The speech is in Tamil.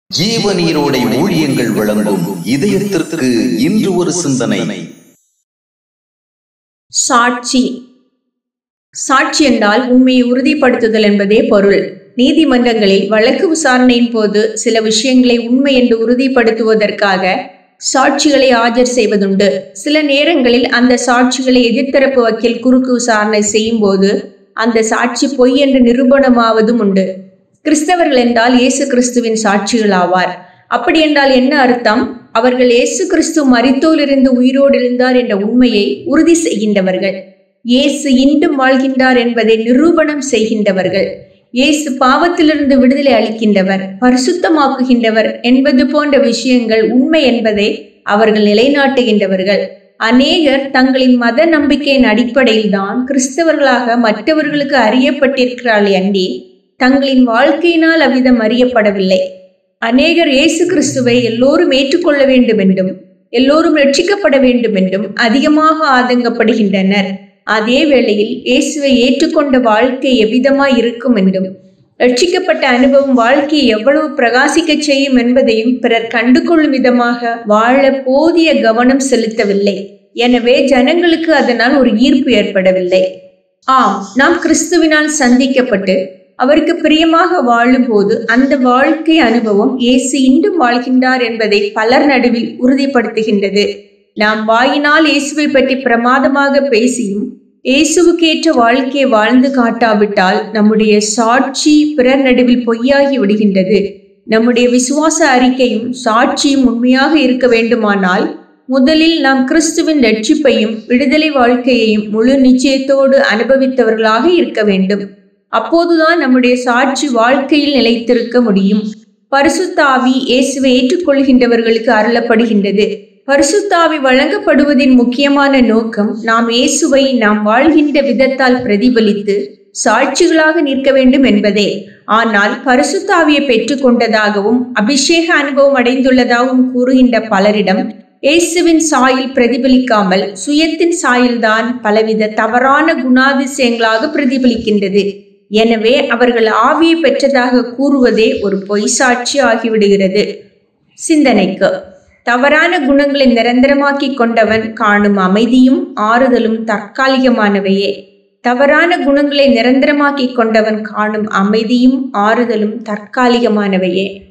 ஜீவநீரோடை ஊழியங்கள் வழங்கும் இதயத்திற்கு இன்று ஒரு சிந்தனை சாட்சி சாட்சி என்றால் உண்மையை உறுதிப்படுத்துதல் என்பதே பொருள் நீதிமன்றங்களில் வழக்கு விசாரணையின் போது சில விஷயங்களை உண்மை என்று உறுதிப்படுத்துவதற்காக சாட்சிகளை ஆஜர் செய்வதுண்டு சில நேரங்களில் அந்த சாட்சிகளை எதிர்த்தரப்பு வக்கீல் குறுக்கு விசாரணை செய்யும் போது அந்த சாட்சி பொய் என்று நிரூபணமாவதும் உண்டு கிறிஸ்தவர்கள் என்றால் இயேசு கிறிஸ்துவின் சாட்சிகள் ஆவார் அப்படி என்றால் என்ன அர்த்தம் அவர்கள் இயேசு கிறிஸ்து மரித்தோலிருந்து உயிரோடு எழுந்தார் என்ற உண்மையை உறுதி செய்கின்றவர்கள் இயேசு இன்றும் வாழ்கின்றார் என்பதை நிரூபணம் செய்கின்றவர்கள் இயேசு பாவத்திலிருந்து விடுதலை அளிக்கின்றவர் பரிசுத்தமாக்குகின்றவர் என்பது போன்ற விஷயங்கள் உண்மை என்பதை அவர்கள் நிலைநாட்டுகின்றவர்கள் அநேகர் தங்களின் மத நம்பிக்கையின் அடிப்படையில் தான் கிறிஸ்தவர்களாக மற்றவர்களுக்கு அறியப்பட்டிருக்கிறார்கள் அன்றி தங்களின் வாழ்க்கையினால் அவ்விதம் அறியப்படவில்லை அநேகர் இயேசு கிறிஸ்துவை எல்லோரும் ஏற்றுக்கொள்ள வேண்டும் என்றும் எல்லோரும் ரட்சிக்கப்பட வேண்டும் என்றும் அதிகமாக ஆதங்கப்படுகின்றனர் அதே வேளையில் இயேசுவை ஏற்றுக்கொண்ட வாழ்க்கை எவ்விதமாய் இருக்கும் என்றும் ரட்சிக்கப்பட்ட அனுபவம் வாழ்க்கையை எவ்வளவு பிரகாசிக்க செய்யும் என்பதையும் பிறர் கண்டுகொள்ளும் விதமாக வாழ போதிய கவனம் செலுத்தவில்லை எனவே ஜனங்களுக்கு அதனால் ஒரு ஈர்ப்பு ஏற்படவில்லை ஆம் நாம் கிறிஸ்துவினால் சந்திக்கப்பட்டு அவருக்கு பிரியமாக வாழும்போது அந்த வாழ்க்கை அனுபவம் இயேசு இன்றும் வாழ்கின்றார் என்பதை பலர் நடுவில் உறுதிப்படுத்துகின்றது நாம் வாயினால் இயேசுவை பற்றி பிரமாதமாக பேசியும் இயேசுவுக்கேற்ற வாழ்க்கையை வாழ்ந்து காட்டாவிட்டால் நம்முடைய சாட்சி பிறர் நடுவில் பொய்யாகி விடுகின்றது நம்முடைய விசுவாச அறிக்கையும் சாட்சியும் உண்மையாக இருக்க வேண்டுமானால் முதலில் நாம் கிறிஸ்துவின் ரட்சிப்பையும் விடுதலை வாழ்க்கையையும் முழு நிச்சயத்தோடு அனுபவித்தவர்களாக இருக்க வேண்டும் அப்போதுதான் நம்முடைய சாட்சி வாழ்க்கையில் நிலைத்திருக்க முடியும் பரிசுத்தாவி இயேசுவை ஏற்றுக்கொள்கின்றவர்களுக்கு அருளப்படுகின்றது பரிசுத்தாவி வழங்கப்படுவதின் முக்கியமான நோக்கம் நாம் இயேசுவை நாம் வாழ்கின்ற விதத்தால் பிரதிபலித்து சாட்சிகளாக நிற்க வேண்டும் என்பதே ஆனால் பரிசுத்தாவியை பெற்றுக்கொண்டதாகவும் அபிஷேக அனுபவம் அடைந்துள்ளதாகவும் கூறுகின்ற பலரிடம் இயேசுவின் சாயில் பிரதிபலிக்காமல் சுயத்தின் சாயல்தான் பலவித தவறான குணாதிசயங்களாக பிரதிபலிக்கின்றது எனவே அவர்கள் ஆவியை பெற்றதாக கூறுவதே ஒரு பொய் சாட்சி ஆகிவிடுகிறது சிந்தனைக்கு தவறான குணங்களை நிரந்தரமாக்கி கொண்டவன் காணும் அமைதியும் ஆறுதலும் தற்காலிகமானவையே தவறான குணங்களை நிரந்தரமாக்கி கொண்டவன் காணும் அமைதியும் ஆறுதலும் தற்காலிகமானவையே